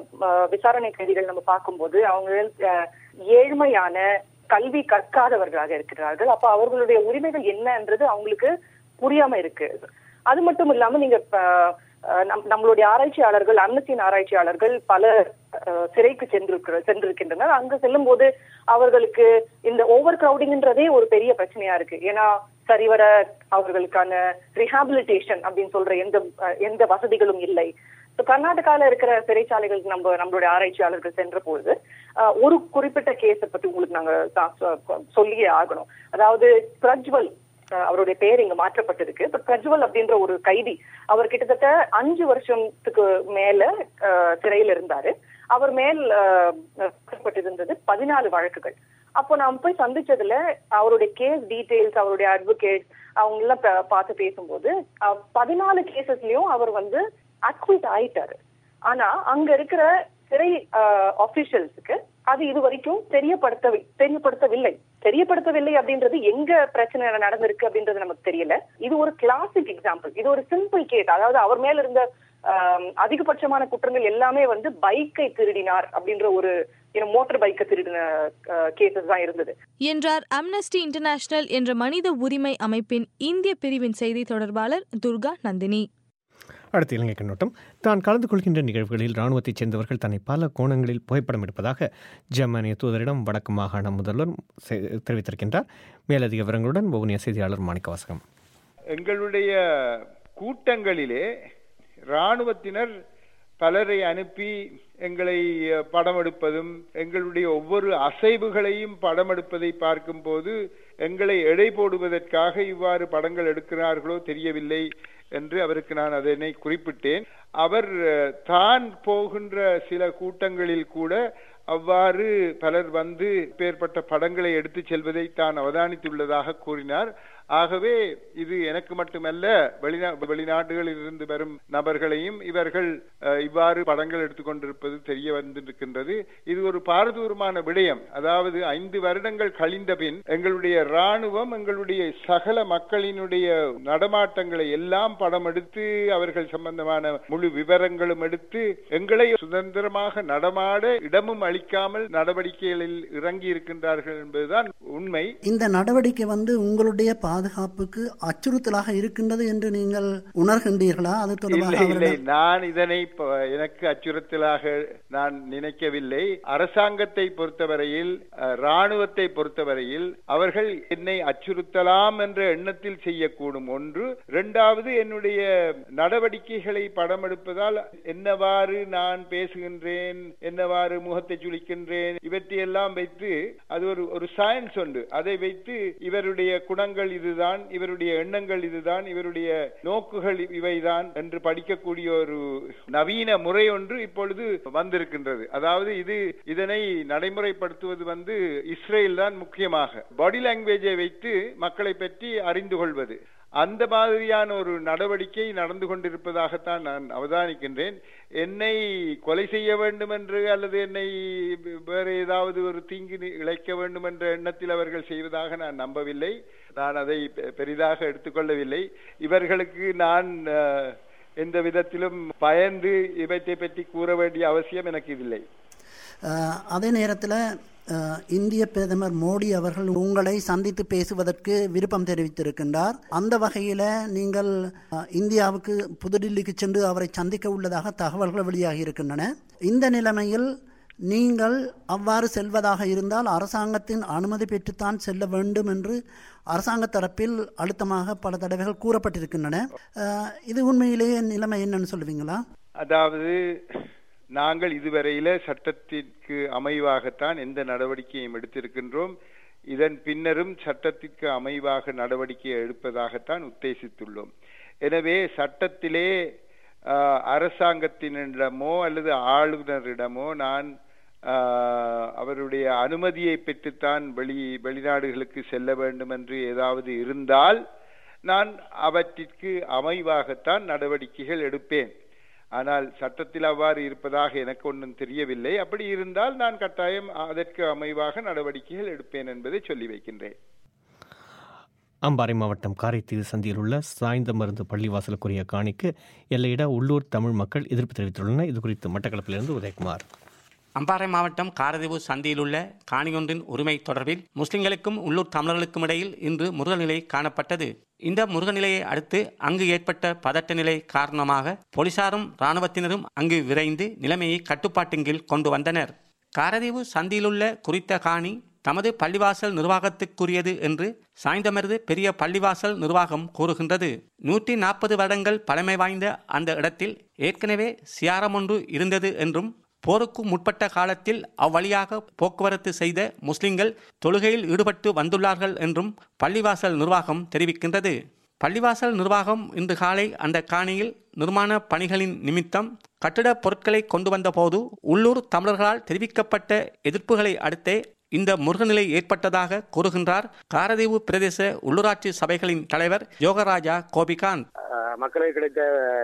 விசாரணை கைதிகள் நம்ம பார்க்கும்போது அவங்க ஏழ்மையான கல்வி கற்காதவர்களாக இருக்கிறார்கள் அப்ப அவர்களுடைய உரிமைகள் என்னன்றது அவங்களுக்கு புரியாம இருக்கு அது மட்டும் இல்லாம நீங்க நம்மளுடைய ஆராய்ச்சியாளர்கள் அம்னஸ்டின் ஆராய்ச்சியாளர்கள் பல சிறைக்கு சென்றிருக்கிற சென்றிருக்கின்றனர் அங்க செல்லும் போது அவர்களுக்கு இந்த ஓவர் கிரௌடிங்ன்றதே ஒரு பெரிய பிரச்சனையா இருக்கு ஏன்னா சரிவர அவர்களுக்கான ரிஹாபிலிட்டேஷன் அப்படின்னு சொல்ற எந்த எந்த வசதிகளும் இல்லை கர்நாடகால இருக்கிற சிறைச்சாலைகளுக்கு நம்ம நம்மளுடைய ஆராய்ச்சியாளர்கள் சென்ற பொழுது ஒரு குறிப்பிட்ட கேஸை பத்தி உங்களுக்கு நாங்க சொல்லியே ஆகணும் அதாவது பிரஜ்வல் அஹ், அவருடைய பெயர் இங்க மாற்றப்பட்டிருக்கு பட் பிரஜ்வல் அப்படின்ற ஒரு கைதி அவர் கிட்டத்தட்ட அஞ்சு வருஷத்துக்கு மேல அஹ், சிறையில் இருந்தாரு அவர் மேல் அஹ், போடப்பட்டிருந்தது பதினாலு வழக்குகள் அப்போ நான் போய் சந்திச்சதுல அவருடைய கேஸ் டீடைல்ஸ் அவருடைய அட்வொகேட் அவங்க எல்லாம் பா- பார்த்து பேசும்போது அஹ், பதினாலு கேசஸ்லயும் அவர் வந்து அக்விட் ஆயிட்டாரு ஆனா அங்க இருக்கிற சிறை ஆபீஷியல்ஸுக்கு அது இது வரைக்கும் தெரியப்படுத்த தெரியப்படுத்தவில்லை தெரியப்படுத்தவில்லை அப்படின்றது எங்க பிரச்சனை நடந்திருக்கு அப்படின்றது நமக்கு தெரியல இது ஒரு கிளாசிக் எக்ஸாம்பிள் இது ஒரு சிம்பிள் கேஸ் அதாவது அவர் மேல இருந்த ஆம், அதிகபட்சமான குற்றங்கள் எல்லாமே வந்து பைக்கை திருடினார் அப்படின்ற ஒரு மோட்டார் பைக்கை திருடின கேசஸ் தான் இருந்தது என்றார் அம்னஸ்டி இன்டர்நேஷனல் என்ற மனித உரிமை அமைப்பின் இந்திய பிரிவின் செய்தி தொடர்பாளர் துர்கா நந்தினி அடுத்த இலங்கை கண்ணோட்டம் தான் கலந்து கொள்கின்ற நிகழ்வுகளில் இராணுவத்தைச் சேர்ந்தவர்கள் தன்னை பல கோணங்களில் புகைப்படம் எடுப்பதாக ஜெர்மனிய தூதரிடம் வடக்கு மாகாண முதல்வர் செ- தெரிவித்திருக்கின்றார் மேலதிக விவரங்களுடன் வவுனியா செய்தியாளர் மாணிக்கவாசகம் எங்களுடைய கூட்டங்களிலே இராணுவத்தினர் பலரை அனுப்பி எங்களை அஹ், படம் எடுப்பதும் எங்களுடைய ஒவ்வொரு அசைவுகளையும் படம் எடுப்பதை பார்க்கும்போது எங்களை எடை போடுவதற்காக இவ்வாறு படங்கள் எடுக்கிறார்களோ தெரியவில்லை என்று அவருக்கு நான் அதனை குறிப்பிட்டேன் அவர் அஹ், தான் போகின்ற சில கூட்டங்களில் கூட அவ்வாறு பலர் வந்து பேர்பட்ட படங்களை எடுத்துச் செல்வதை தான் அவதானித்துள்ளதாக கூறினார் ஆகவே இது எனக்கு மட்டுமல்ல வெளிநா வெளிநாடுகளில் இருந்து வரும் நபர்களையும் இவர்கள் அஹ், இவ்வாறு படங்கள் எடுத்துக்கொண்டிருப்பது தெரிய வந்திருக்கின்றது இது ஒரு பாரதூரமான விடயம் அதாவது ஐந்து வருடங்கள் கழிந்த பின் எங்களுடைய ராணுவம் எங்களுடைய சகல மக்களினுடைய நடமாட்டங்களை எல்லாம் படம் எடுத்து அவர்கள் சம்பந்தமான முழு விவரங்களும் எடுத்து எங்களை சுதந்திரமாக நடமாட இடமும் அளிக்காமல் நடவடிக்கைகளில் இறங்கி இருக்கின்றார்கள் என்பதுதான் உண்மை இந்த நடவடிக்கை வந்து உங்களுடைய பாதுகாப்புக்கு அச்சுறுத்தலாக இருக்கின்றது என்று நீங்கள் உணர்கின்றீர்களா அது தொடர்பாக இல்லை இல்லை அவரிடம் நான் இதனை ப- எனக்கு அச்சுறுத்தலாக நான் நினைக்கவில்லை அரசாங்கத்தை பொறுத்தவரையில் அஹ், ராணுவத்தை பொறுத்தவரையில் அவர்கள் என்னை அச்சுறுத்தலாம் என்ற எண்ணத்தில் செய்யக்கூடும் ஒன்று இரண்டாவது என்னுடைய நடவடிக்கைகளை படம் எடுப்பதால் என்னவாறு நான் பேசுகின்றேன் என்னவாறு முகத்தை சுளிக்கின்றேன் இவற்றையெல்லாம் வைத்து அது ஒரு ஒரு சயின்ஸ் உண்டு அதை வைத்து இவருடைய குணங்கள் இதுதான் இவருடைய எண்ணங்கள் இதுதான் இவருடைய நோக்குகள் இவைதான் என்று படிக்கக்கூடிய ஒரு நவீன முறை ஒன்று இப்பொழுது வந்திருக்கின்றது அதாவது இது இதனை நடைமுறைப்படுத்துவது வந்து இஸ்ரேல் தான் முக்கியமாக பாடி லாங்குவேஜை வைத்து மக்களை பற்றி அறிந்து கொள்வது அந்த மாதிரியான ஒரு நடவடிக்கை நடந்து கொண்டிருப்பதாகத்தான் நான் அவதானிக்கின்றேன் என்னை கொலை செய்ய வேண்டும் என்று அல்லது என்னை வேறு ஏதாவது ஒரு தீங்கு நி- இழைக்க வேண்டும் என்ற எண்ணத்தில் அவர்கள் செய்வதாக நான் நம்பவில்லை நான் அதை பெ- பெரிதாக எடுத்துக்கொள்ளவில்லை இவர்களுக்கு நான் அஹ், எந்த விதத்திலும் பயந்து இவற்றை பற்றி கூற வேண்டிய அவசியம் எனக்கு இல்லை அஹ், அதே நேரத்தில் அஹ், இந்திய பிரதமர் மோடி அவர்கள் உங்களை சந்தித்து பேசுவதற்கு விருப்பம் தெரிவித்திருக்கின்றார் அந்த வகையில் நீங்கள் அஹ், இந்தியாவுக்கு புதுடில்லிக்கு சென்று அவரை சந்திக்க உள்ளதாக தகவல்கள் வெளியாகி இருக்கின்றன இந்த நிலைமையில் நீங்கள் அவ்வாறு செல்வதாக இருந்தால் அரசாங்கத்தின் அனுமதி பெற்றுத்தான் செல்ல வேண்டும் என்று அரசாங்க தரப்பில் அழுத்தமாக பல தடவைகள் கூறப்பட்டிருக்கின்றன அஹ், இது உண்மையிலேயே நிலைமை என்னன்னு சொல்லுவீங்களா அதாவது நாங்கள் இதுவரையில சட்டத்திற்கு அமைவாகத்தான் எந்த நடவடிக்கையும் எடுத்திருக்கின்றோம் இதன் பின்னரும் சட்டத்திற்கு அமைவாக நடவடிக்கை எடுப்பதாகத்தான் உத்தேசித்துள்ளோம் எனவே சட்டத்திலே ஆஹ், அரசாங்கத்தினிடமோ அல்லது ஆளுநரிடமோ நான் ஆஹ், அவருடைய அனுமதியை பெற்றுத்தான் வெளி வெளிநாடுகளுக்கு செல்ல வேண்டும் என்று ஏதாவது இருந்தால் நான் அவற்றிற்கு அமைவாகத்தான் நடவடிக்கைகள் எடுப்பேன் ஆனால் சட்டத்தில் அவ்வாறு இருப்பதாக எனக்கு ஒன்றும் தெரியவில்லை அப்படி இருந்தால் நான் கட்டாயம் அதற்கு அமைவாக நடவடிக்கைகள் எடுப்பேன் என்பதை சொல்லி வைக்கின்றேன் அம்பாறை மாவட்டம் காரைத்தீவு சந்தியில் உள்ள சாய்ந்த மருந்து பள்ளிவாசலுக்குரிய காணிக்கு எல்லையிட உள்ளூர் தமிழ் மக்கள் எதிர்ப்பு தெரிவித்துள்ளனர் இது குறித்து மட்டக்களப்பிலிருந்து உதயகுமார் அம்பாறை மாவட்டம் காரதீவு சந்தியில் உள்ள காணியொன்றின் உரிமை தொடர்பில் முஸ்லிம்களுக்கும் உள்ளூர் தமிழர்களுக்கும் இடையில் இன்று முருகல் நிலை காணப்பட்டது இந்த முருகல் நிலையை அடுத்து அங்கு ஏற்பட்ட பதட்ட நிலை காரணமாக போலீசாரும் இராணுவத்தினரும் அங்கு விரைந்து நிலைமையை கட்டுப்பாட்டின் கீழ் கொண்டு வந்தனர் காரதீவு சந்தியிலுள்ள குறித்த காணி தமது பள்ளிவாசல் நிர்வாகத்துக்குரியது என்று சாய்ந்தமருது பெரிய பள்ளிவாசல் நிர்வாகம் கூறுகின்றது நூற்றி நாற்பது வருடங்கள் பழமை வாய்ந்த அந்த இடத்தில் ஏற்கனவே சியாரம் ஒன்று இருந்தது என்றும் போருக்கு முற்பட்ட காலத்தில் அவ்வழியாக போக்குவரத்து செய்த முஸ்லிம்கள் தொழுகையில் ஈடுபட்டு வந்துள்ளார்கள் என்றும் பள்ளிவாசல் நிர்வாகம் தெரிவிக்கின்றது பள்ளிவாசல் நிர்வாகம் இன்று காலை அந்த காணியில் நிர்மாண பணிகளின் நிமித்தம் கட்டிடப் பொருட்களை கொண்டு வந்தபோது உள்ளூர் தமிழர்களால் தெரிவிக்கப்பட்ட எதிர்ப்புகளை அடுத்தே இந்த முருகநிலை ஏற்பட்டதாக கூறுகின்றார் காரதீவு பிரதேச உள்ளூராட்சி சபைகளின் தலைவர் யோகராஜா கோபிகாந்த் மக்களுக்கு கிடைத்த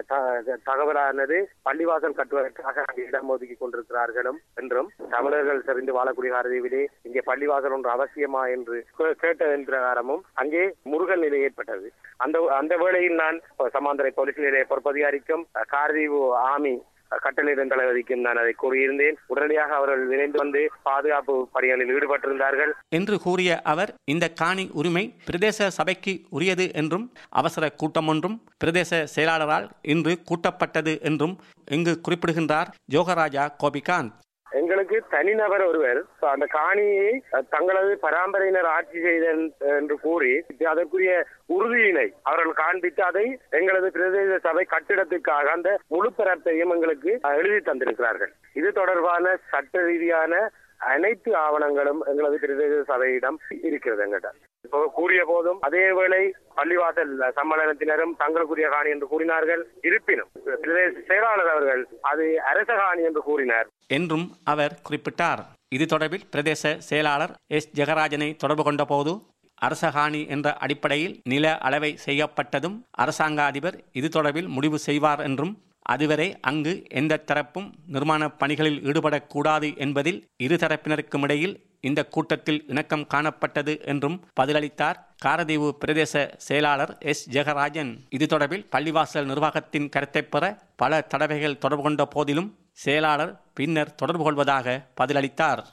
த- தகவலானது பள்ளிவாசல் கட்டுவதற்காக அங்கே இடம் ஒதுக்கி கொண்டிருக்கிறார்களும் என்றும் தமிழர்கள் செறிந்து வாழக்கூடிய காரதீவிலே இங்கே பள்ளிவாசல் ஒன்று அவசியமா என்று கே- கேட்டதன் பிரகாரமும் அங்கே முருகல் நிலை ஏற்பட்டது அந்த அந்த வேளையில் நான் சமாந்தரை போலீஸ் நிலைய பொறுப்பதிகாரிக்கும் காரதீவு ஆமி கட்டளையிடும் தளபதிக்கும் நான் அதை கூறியிருந்தேன் உடனடியாக அவர்கள் விரைந்து வந்து பாதுகாப்பு பணிகளில் ஈடுபட்டிருந்தார்கள் என்று கூறிய அவர் இந்த காணி உரிமை பிரதேச சபைக்கு உரியது என்றும் அவசர கூட்டம் ஒன்றும் பிரதேச செயலாளரால் இன்று கூட்டப்பட்டது என்றும் இங்கு குறிப்பிடுகின்றார் யோகராஜா கோபிகாந்த் எங்களுக்கு தனிநபர் ஒருவர் so அந்த காணியை அஹ், தங்களது பராம்பரையினர் ஆட்சி செய்த என்று கூறி அதற்குரிய உறுதியினை அவர்கள் காண்பித்து அதை எங்களது பிரதேச சபை கட்டிடத்துக்காக அந்த முழு பரப்பையும் எங்களுக்கு அஹ், எழுதி தந்திருக்கிறார்கள் இது தொடர்பான சட்ட ரீதியான அனைத்து ஆவணங்களும் எங்களது பிரதேச சபையிடம் இருக்கிறது எங்கிட்ட இப்போ கூறிய போதும் அதே வேளை பள்ளிவாசல் சம்மேளனத்தினரும் தங்களுக்குரிய காணி என்று கூறினார்கள் இருப்பினும் பிரதேச செயலாளர் அவர்கள் அது அரச காணி என்று கூறினார் என்றும் அவர் குறிப்பிட்டார் இது தொடர்பில் பிரதேச செயலாளர் எஸ் ஜெகராஜனை தொடர்பு கொண்டபோது அரசகாணி என்ற அடிப்படையில் நில அளவை செய்யப்பட்டதும் அரசாங்க அதிபர் இது தொடர்பில் முடிவு செய்வார் என்றும் அதுவரை அங்கு எந்த தரப்பும் நிர்மாண பணிகளில் ஈடுபடக்கூடாது என்பதில் இரு தரப்பினருக்கும் இடையில் இந்த கூட்டத்தில் இணக்கம் காணப்பட்டது என்றும் பதிலளித்தார் காரதீவு பிரதேச செயலாளர் எஸ் ஜெகராஜன் இது தொடர்பில் பள்ளிவாசல் நிர்வாகத்தின் கருத்தை பெற பல தடவைகள் தொடர்பு கொண்ட போதிலும் செயலாளர் பின்னர் தொடர்பு கொள்வதாக பதிலளித்தார்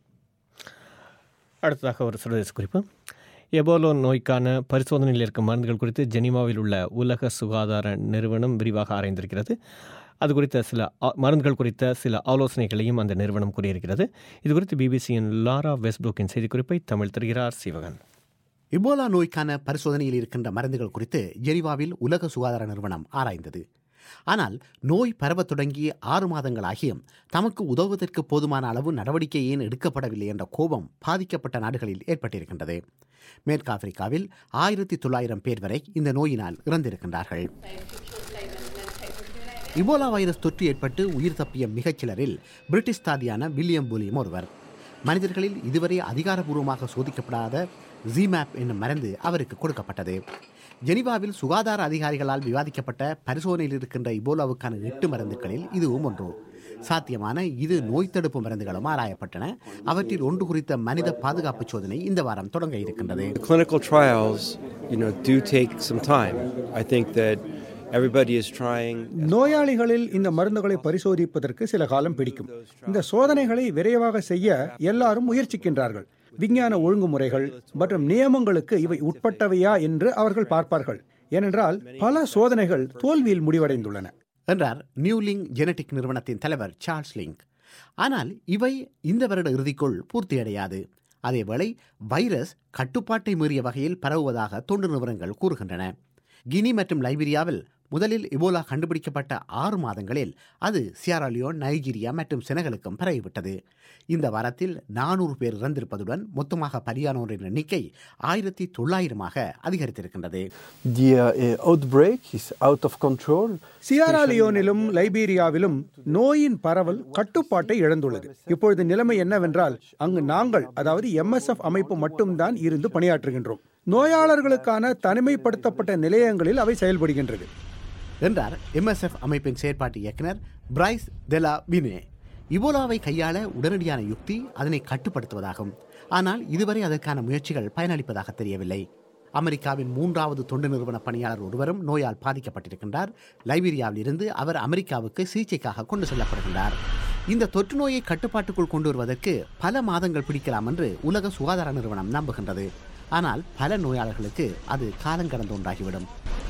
அடுத்ததாக ஒரு சர்வதேச குறிப்பு எபோலோ நோய்க்கான பரிசோதனையில் இருக்கும் மருந்துகள் குறித்து ஜெனீவாவில் உள்ள உலக சுகாதார நிறுவனம் விரிவாக ஆராய்ந்திருக்கிறது அது குறித்த சில ஆ- மருந்துகள் குறித்த சில ஆலோசனைகளையும் அந்த நிறுவனம் கூறியிருக்கிறது இது குறித்து பிபிசியின் லாரா வெஸ்ட்புக்கின் செய்திக்குறிப்பை தமிழ் தருகிறார் சிவகன் இபோலா நோய்க்கான பரிசோதனையில் இருக்கின்ற மருந்துகள் குறித்து ஜெனீவாவில் உலக சுகாதார நிறுவனம் ஆராய்ந்தது ஆனால் நோய் பரவத் தொடங்கி ஆறு மாதங்கள் ஆகியும் தமக்கு உதவுவதற்கு போதுமான அளவு நடவடிக்கை ஏன் எடுக்கப்படவில்லை என்ற கோபம் பாதிக்கப்பட்ட நாடுகளில் ஏற்பட்டிருக்கின்றது மேற்கு ஆப்பிரிக்காவில் ஆயிரத்தி தொள்ளாயிரம் பேர் வரை இந்த நோயினால் இறந்திருக்கின்றார்கள் இபோலா வைரஸ் தொற்று ஏற்பட்டு உயிர் தப்பிய மிகச்சிலரில் பிரிட்டிஷ் தாதியான வில்லியம் பூலியம் ஒருவர் மனிதர்களில் இதுவரை அதிகாரப்பூர்வமாக சோதிக்கப்படாத ஜிமேப் என்னும் மருந்து அவருக்கு கொடுக்கப்பட்டது ஜெனீவாவில் சுகாதார அதிகாரிகளால் விவாதிக்கப்பட்ட பரிசோதனையில் இருக்கின்ற இபோலாவுக்கான எட்டு மருந்துகளில் இதுவும் ஒன்று சாத்தியமான இது நோய் தடுப்பு மருந்துகளும் ஆராயப்பட்டன அவற்றில் ஒன்று குறித்த மனித பாதுகாப்பு சோதனை இந்த வாரம் தொடங்க இருக்கின்றது The clinical trials, you know, do take some time. I think that everybody is trying. நோயாளிகளில் இந்த மருந்துகளை பரிசோதிப்பதற்கு சில காலம் பிடிக்கும் இந்த சோதனைகளை விரைவாக செய்ய எல்லாரும் முயற்சிக்கின்றார்கள் விஞ்ஞான ஒழுங்குமுறைகள் மற்றும் நியமங்களுக்கு இவை உட்பட்டவையா என்று அவர்கள் பார்ப்பார்கள் ஏனென்றால் பல சோதனைகள் தோல்வியில் முடிவடைந்துள்ளன என்றார் நியூலிங் ஜெனடிக் நிறுவனத்தின் தலைவர் சார்ல்ஸ் லிங்க் ஆனால் இவை இந்த வருட இறுதிக்குள் பூர்த்தியடையாது அதேவேளை வைரஸ் கட்டுப்பாட்டை மீறிய வகையில் பரவுவதாக தொண்டு நிறுவனங்கள் கூறுகின்றன கினி மற்றும் லைபீரியாவில் முதலில் இபோலா கண்டுபிடிக்கப்பட்ட ஆறு மாதங்களில் அது சியாராலியோன் நைஜீரியா மற்றும் செனகலுக்கும் பரவிவிட்டது இந்த வாரத்தில் நானூறு பேர் இறந்திருப்பதுடன் மொத்தமாக பலியானோரின் எண்ணிக்கை ஆயிரத்தி தொள்ளாயிரமாக அதிகரித்திருக்கின்றது The uh, outbreak is out of control. Sierra லியோனிலும் லைபீரியாவிலும் நோயின் பரவல் கட்டுப்பாட்டை இழந்துள்ளது இப்பொழுது நிலைமை என்னவென்றால் அங்கு நாங்கள் அதாவது எம்எஸ்எஃப் அமைப்பு மட்டும்தான் இருந்து பணியாற்றுகின்றோம் நோயாளர்களுக்கான தனிமைப்படுத்தப்பட்ட நிலையங்களில் அவை செயல்படுகின்றது என்றார் எம்எஸ்எஃப் அமைப்பின் செயற்பாட்டு இயக்குனர் பிரைஸ் தெலா வினே இபோலாவை கையாள உடனடியான யுக்தி அதனை கட்டுப்படுத்துவதாகும் ஆனால் இதுவரை அதற்கான முயற்சிகள் பயனளிப்பதாக தெரியவில்லை அமெரிக்காவின் மூன்றாவது தொண்டு நிறுவன பணியாளர் ஒருவரும் நோயால் பாதிக்கப்பட்டிருக்கின்றார் லைபீரியாவில் இருந்து அவர் அமெரிக்காவுக்கு சிகிச்சைக்காக கொண்டு செல்லப்படுகின்றார் இந்த தொற்று நோயை கட்டுப்பாட்டுக்குள் கொண்டு வருவதற்கு பல மாதங்கள் பிடிக்கலாம் என்று உலக சுகாதார நிறுவனம் நம்புகின்றது ஆனால் பல நோயாளர்களுக்கு அது காலங்கடந்த ஒன்றாகிவிடும்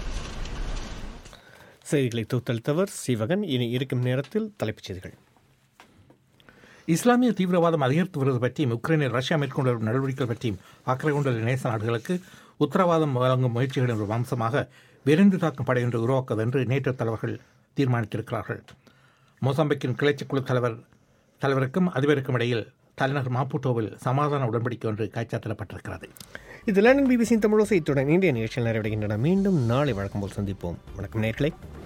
செய்திகளை தொகுத்தளித்தவர் சிவகன் இனி இருக்கும் நேரத்தில் தலைப்புச் செய்திகள் இஸ்லாமிய தீவிரவாதம் அதிகரித்து வருவது பற்றியும் உக்ரைனில் ரஷ்யா மேற்கொண்டு வரும் நடவடிக்கைகள் பற்றியும் அக்கறை கொண்டுள்ள நேச நாடுகளுக்கு உத்தரவாதம் வழங்கும் முயற்சிகளின் ஒரு அம்சமாக விரைந்து தாக்கும் படை ஒன்று உருவாக்குவது என்று நேட்டோ தலைவர்கள் தீர்மானித்திருக்கிறார்கள் மொசாம்பிக்கின் கிளர்ச்சி குழு தலைவர் தலைவருக்கும் அதிபருக்கும் இடையில் தலைநகர் மாப்புட்டோவில் சமாதான உடன்படிக்கை ஒன்று கைச்சாத்தப்பட்டிருக்கிறது இது லண்டன் பிபிசியின் தமிழோசை இத்துடன் இந்திய நிகழ்ச்சியில் நிறைவடைகின்றன மீண்டும் நாளை வழக்கம் போல் சந்திப்போம் வணக்கம் நேர்களை